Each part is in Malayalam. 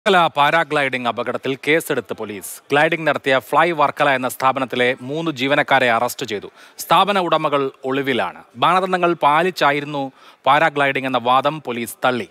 വർക്കല പാരാഗ്ലൈഡിംഗ് അപകടത്തിൽ കേസെടുത്ത് പോലീസ് ഗ്ലൈഡിംഗ് നടത്തിയ ഫ്ലൈ വർക്കല എന്ന സ്ഥാപനത്തിലെ മൂന്ന് ജീവനക്കാരെ അറസ്റ്റ് ചെയ്തു സ്ഥാപന ഉടമകൾ ഒളിവിലാണ് മാനദണ്ഡങ്ങൾ പാലിച്ചായിരുന്നു പാരാഗ്ലൈഡിംഗ് എന്ന വാദം പോലീസ് തള്ളി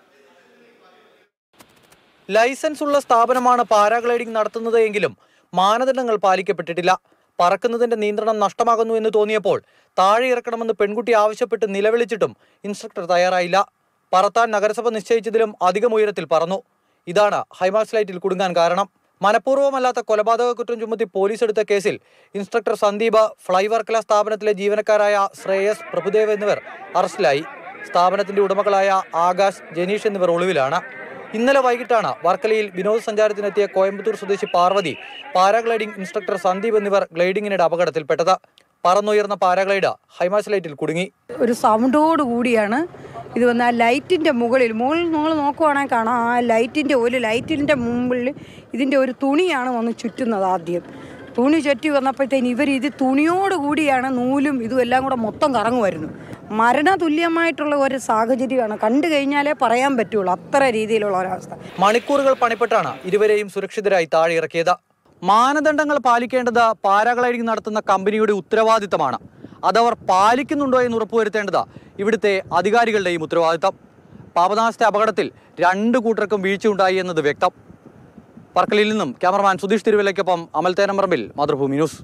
ലൈസൻസ് ഉള്ള സ്ഥാപനമാണ് പാരാഗ്ലൈഡിംഗ് നടത്തുന്നത് എങ്കിലും മാനദണ്ഡങ്ങൾ പാലിക്കപ്പെട്ടിട്ടില്ല പറക്കുന്നതിന്റെ നിയന്ത്രണം നഷ്ടമാകുന്നു എന്ന് തോന്നിയപ്പോൾ താഴെ ഇറക്കണമെന്ന് പെൺകുട്ടി ആവശ്യപ്പെട്ട് നിലവിളിച്ചിട്ടും ഇൻസ്ട്രക്ടർ തയ്യാറായില്ല പറത്താൻ നഗരസഭ നിശ്ചയിച്ചതിലും അധികം ഉയരത്തിൽ പറന്നു ഇതാണ് ഹൈമാർസ് ലൈറ്റിൽ കുടുങ്ങാൻ കാരണം മനഃപൂർവ്വമല്ലാത്ത കൊലപാതക കുറ്റം ചുമത്തി പോലീസ് എടുത്ത കേസിൽ ഇൻസ്ട്രക്ടർ സന്ദീപ് ഫ്ലൈ വർക്കല സ്ഥാപനത്തിലെ ജീവനക്കാരായ ശ്രേയസ് പ്രഭുദേവ് എന്നിവർ അറസ്റ്റിലായി സ്ഥാപനത്തിന്റെ ഉടമകളായ ആകാശ് ജനീഷ് എന്നിവർ ഒളിവിലാണ് ഇന്നലെ വൈകിട്ടാണ് വർക്കലയിൽ വിനോദസഞ്ചാരത്തിനെത്തിയ കോയമ്പത്തൂർ സ്വദേശി പാർവതി പാരാഗ്ലൈഡിംഗ് ഇൻസ്ട്രക്ടർ സന്ദീപ് എന്നിവർ ഗ്ലൈഡിംഗിനിടെ അപകടത്തിൽപ്പെട്ടത് പറന്നുയർന്ന പാരാഗ്ലൈഡ് ഹൈമാസ് ലൈറ്റിൽ കുടുങ്ങി ഒരു സൗണ്ടോട് കൂടിയാണ് ഇത് വന്ന് ആ ലൈറ്റിൻ്റെ മുകളിൽ മുകളിൽ നിങ്ങൾ നോക്കുവാണെങ്കിൽ കാണാം ആ ലൈറ്റിൻ്റെ ഒരു ലൈറ്റിൻ്റെ മുമ്പിൽ ഇതിൻ്റെ ഒരു തുണിയാണ് വന്ന് ചുറ്റുന്നത് ആദ്യം തുണി ചുറ്റി വന്നപ്പോഴത്തേന് ഇവർ ഇത് തുണിയോട് കൂടിയാണ് നൂലും ഇതും എല്ലാം കൂടെ മൊത്തം കറങ്ങുമായിരുന്നു മരണ തുല്യമായിട്ടുള്ള ഒരു സാഹചര്യമാണ് കണ്ടു കഴിഞ്ഞാലേ പറയാൻ പറ്റുള്ളൂ അത്ര രീതിയിലുള്ള ഒരവസ്ഥ മണിക്കൂറുകൾ പണിപ്പെട്ടാണ് ഇരുവരെയും സുരക്ഷിതരായി താഴെ ഇറക്കിയത് മാനദണ്ഡങ്ങൾ പാലിക്കേണ്ടത് പാരാഗ്ലൈഡിംഗ് നടത്തുന്ന കമ്പനിയുടെ ഉത്തരവാദിത്തമാണ് അതവർ പാലിക്കുന്നുണ്ടോ എന്ന് ഉറപ്പുവരുത്തേണ്ടത് ഇവിടുത്തെ അധികാരികളുടെയും ഉത്തരവാദിത്തം പാപനാശത്തെ അപകടത്തിൽ രണ്ടു കൂട്ടർക്കും വീഴ്ചയുണ്ടായി എന്നത് വ്യക്തം വർക്കലയിൽ നിന്നും ക്യാമറമാൻ സുധീഷ് തിരുവല്ലയ്ക്കൊപ്പം അമൽ തേനമ്പറമ്പിൽ മാതൃഭൂമി ന്യൂസ്